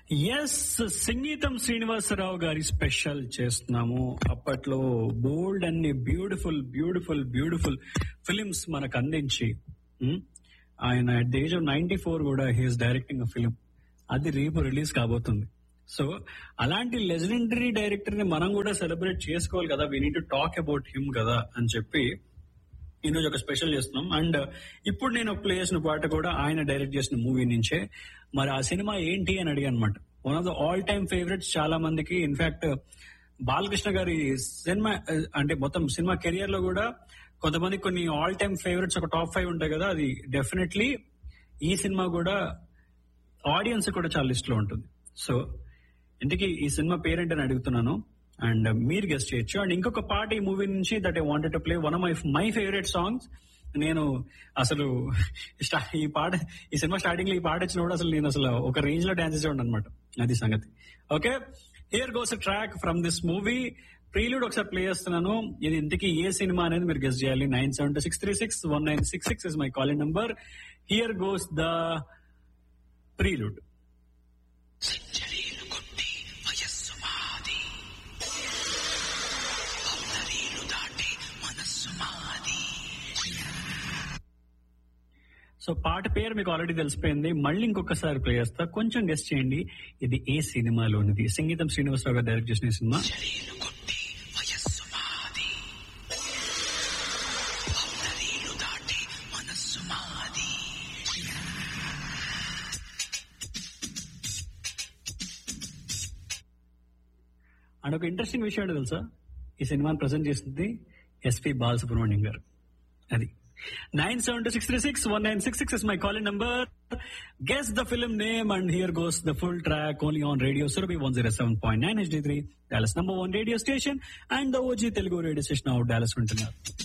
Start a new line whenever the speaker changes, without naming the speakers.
yes సంగీతం శ్రీనివాసరావు గారి special చేస్తున్నాము అప్పట్లో బోల్డ్ అన్ని బ్యూటిఫుల్ బ్యూటిఫుల్ బ్యూటిఫుల్ ఫిలిమ్స్ మనకు అందించి ఉమ్, ఆయన at the age of ninety four కూడా హీఈస్ డైరెక్టింగ్ అ ఫిలిం అది రేపు రిలీజ్ కాబోతుంది సో అలాంటి లెజెండరీ డైరెక్టర్ ని మనం కూడా సెలబ్రేట్ చేసుకోవాలి కదా we need to talk about him కదా అని చెప్పి ఈ రోజు ఒక స్పెషల్ చేస్తున్నాం అండ్ ఇప్పుడు నేను ప్లే చేసిన పాట కూడా ఆయన డైరెక్ట్ చేసిన మూవీ నుంచే మరి ఆ సినిమా ఏంటి అని అడిగాను అనమాట one of the all time favourites చాలా మందికి ఇన్ఫాక్ట్ బాలకృష్ణ గారి సినిమా అంటే మొత్తం సినిమా కెరియర్ లో కూడా కొంతమంది కొన్ని ఆల్ టైమ్ ఫేవరెట్స్ ఒక టాప్ ఫైవ్ ఉంటాయి కదా అది డెఫినెట్లీ ఈ సినిమా కూడా ఆడియన్స్ కూడా చాలా లిస్ట్ లో ఉంటుంది సో ఇంతకీ ఈ సినిమా పేరేంటని అడుగుతున్నాను అండ్ మీరు గెస్ట్ చేయొచ్చు అండ్ ఇంకొక పాట ఈ మూవీ నుంచి that I wanted to play one of my my favourite songs నేను అసలు స్టా- ఈ పాట ఈ సినిమా స్టార్టింగ్ లో ఈ పాట వచ్చినప్పుడు అసలు నేను అసలు ఒక రేంజ్ లో డాన్స్ చేసేవాడు అనమాట అది సంగతి okay here goes track from this movie prelude ఒకసారి ప్లే చేస్తున్నాను ఇది ఇంతకీ ఏ సినిమా అనేది మీరు గెస్ట్ చేయాలి nine seven two six three six one nine six six is my calling number here goes the prelude
సెంచరీలు కొట్టి వయస్సు మాది బౌండరీలు దాటి మనస్సు మాది
సో పాట పేరు మీకు ఆల్రెడీ తెలిసిపోయింది మళ్ళీ ఇంకొకసారి ప్లే చేస్తా కొంచెం గెస్ట్ చేయండి ఇది ఏ సినిమాలోనిది సంగీతం శ్రీనివాసరావు గారు డైరెక్ట్ చేసిన ఈ సినిమా
సెంచరీలు కొట్టి వయస్సు మాది బౌండరీలు దాటి మనస్సు మాది
అండ్ ఒక ఇంట్రెస్టింగ్ విషయం ఏంటో తెలుసా ఈ సినిమాని ప్రజెంట్ చేసింది ఎస్పి బాలసుబ్రహ్మణ్యం గారు అది nine seven two six three six one nine six six is my calling number guess the film name and here goes the full track only on radio Surabhi one zero seven point nine HD three Dallas number one radio station and the OG Telugu radio station out Dallas ఉంటున్నారు